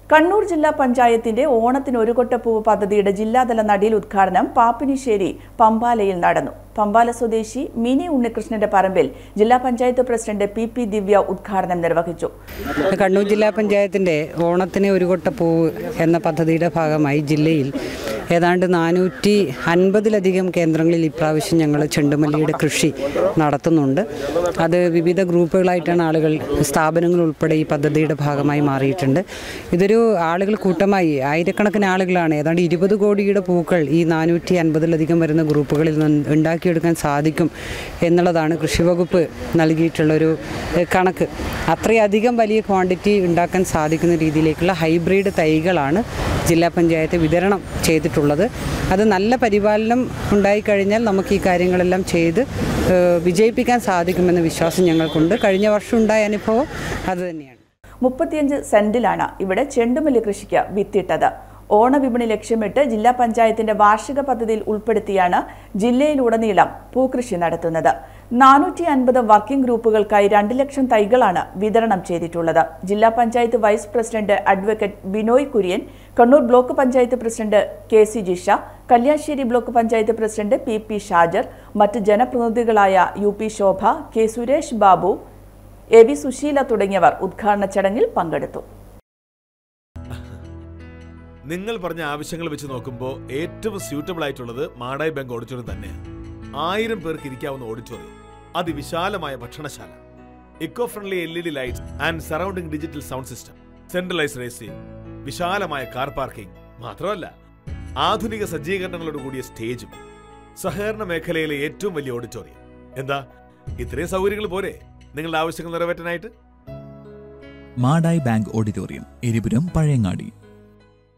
കണ്ണൂർ ജില്ലാ പഞ്ചായത്തിന്റെ ഓണത്തിന് ഒരു കൊട്ടപ്പൂവ് പദ്ധതിയുടെ ജില്ലാതല നടീൽ ഉദ്ഘാടനം പാപ്പിനിശ്ശേരി പമ്പാലയിൽ നടന്നു പമ്പാല സ്വദേശി മിനി ഉണ്ണികൃഷ്ണന്റെ പറമ്പിൽ Jilla panchayat president P P Divya ഉദ്ഘാടനം നിർവഹിച്ചു കണ്ണൂർ ജില്ലാ പഞ്ചായത്തിൻ്റെ ഓണത്തിന് ഒരു കൊട്ട പൂവ് എന്ന പദ്ധതിയുടെ ഭാഗമായി ജില്ലയിൽ ഏതാണ്ട് നാനൂറ്റി അൻപതിലധികം കേന്ദ്രങ്ങളിൽ ഇപ്രാവശ്യം ഞങ്ങൾ ചെണ്ടുമല്ലിയുടെ കൃഷി നടത്തുന്നുണ്ട് അത് വിവിധ ഗ്രൂപ്പുകളായിട്ടാണ് ആളുകൾ സ്ഥാപനങ്ങൾ ഉൾപ്പെടെ ഈ പദ്ധതിയുടെ ഭാഗമായി മാറിയിട്ടുണ്ട് ഇതൊരു ആളുകൾ കൂട്ടമായി ആയിരക്കണക്കിന് ആളുകളാണ് ഏതാണ്ട് ഇരുപത് കോടിയുടെ പൂക്കൾ ഈ നാനൂറ്റി അൻപതിലധികം വരുന്ന ഗ്രൂപ്പുകളിൽ നിന്ന് ഉണ്ടാക്കിയെടുക്കാൻ സാധിക്കും എന്നുള്ളതാണ് കൃഷി വകുപ്പ് നൽകിയിട്ടുള്ളൊരു ഏഹ്, കണക്ക് അത്രയധികം വലിയ ക്വാണ്ടിറ്റി ഉണ്ടാക്കാൻ സാധിക്കുന്ന രീതിയിലേക്കുള്ള ഹൈബ്രിഡ് തൈകളാണ് ജില്ലാ പഞ്ചായത്ത് വിതരണം ചെയ്തിട്ടുള്ളത് അത് നല്ല പരിപാലനം ഉണ്ടായിക്കഴിഞ്ഞാൽ നമുക്ക് ഈ കാര്യങ്ങളെല്ലാം ചെയ്ത് ഏഹ്, വിജയിപ്പിക്കാൻ സാധിക്കുമെന്ന വിശ്വാസം ഞങ്ങൾക്കുണ്ട് കഴിഞ്ഞ വർഷം ഉണ്ടായ അനുഭവം അത് തന്നെയാണ് മുപ്പത്തിയഞ്ച് സെന്റിലാണ് ഇവിടെ ചെണ്ടുമല്ലി കൃഷിക്ക് വിത്തിട്ടത് ഓണവിപണി ലക്ഷ്യമിട്ട് ജില്ലാ പഞ്ചായത്തിന്റെ വാർഷിക പദ്ധതിയിൽ ഉൾപ്പെടുത്തിയാണ് ജില്ലയിലുടനീളം പൂക്കൃഷി നടത്തുന്നത് നാനൂറ്റി അൻപത് വർക്കിംഗ് ഗ്രൂപ്പുകൾക്കായി രണ്ട് ലക്ഷം തൈകളാണ് വിതരണം ചെയ്തിട്ടുള്ളത് ജില്ലാ panchayat vice president advocate Binoy Kurian Kannur block panchayat president K C Jisha Kalliasseri block panchayat president P P Shajar മറ്റ് ജനപ്രതിനിധികളായ U P Shobha K Suresh Babu A V Susheela തുടങ്ങിയവർ ഉദ്ഘാടന ചടങ്ങിൽ പങ്കെടുത്തു നിങ്ങൾ പറഞ്ഞ ആവശ്യങ്ങൾ വെച്ച് നോക്കുമ്പോൾ ഏറ്റവും സ്യൂട്ടബിൾ ആയിട്ടുള്ളത് മാടായി ബാങ്ക് ഓഡിറ്റോറിയം തന്നെയാണ് ആയിരം പേർക്ക് ഇരിക്കാവുന്ന ഓഡിറ്റോറിയം അതിവിശാലമായ ഭക്ഷണശാല eco friendly L E D lights and surrounding digital sound system centralise racing വിശാലമായ കാർ പാർക്കിംഗ് മാത്രമല്ല ആധുനിക സജ്ജീകരണങ്ങളോട് കൂടിയ സ്റ്റേജും സഹകരണ മേഖലയിലെ ഏറ്റവും വലിയ ഓഡിറ്റോറിയം എന്താ ഇത്രയും സൗകര്യങ്ങൾ പോരെ നിങ്ങളുടെ ആവശ്യങ്ങൾ നിറവേറ്റാനായിട്ട് മാടായി ബാങ്ക് ഓഡിറ്റോറിയം എരിപുരം പഴയങ്ങാടി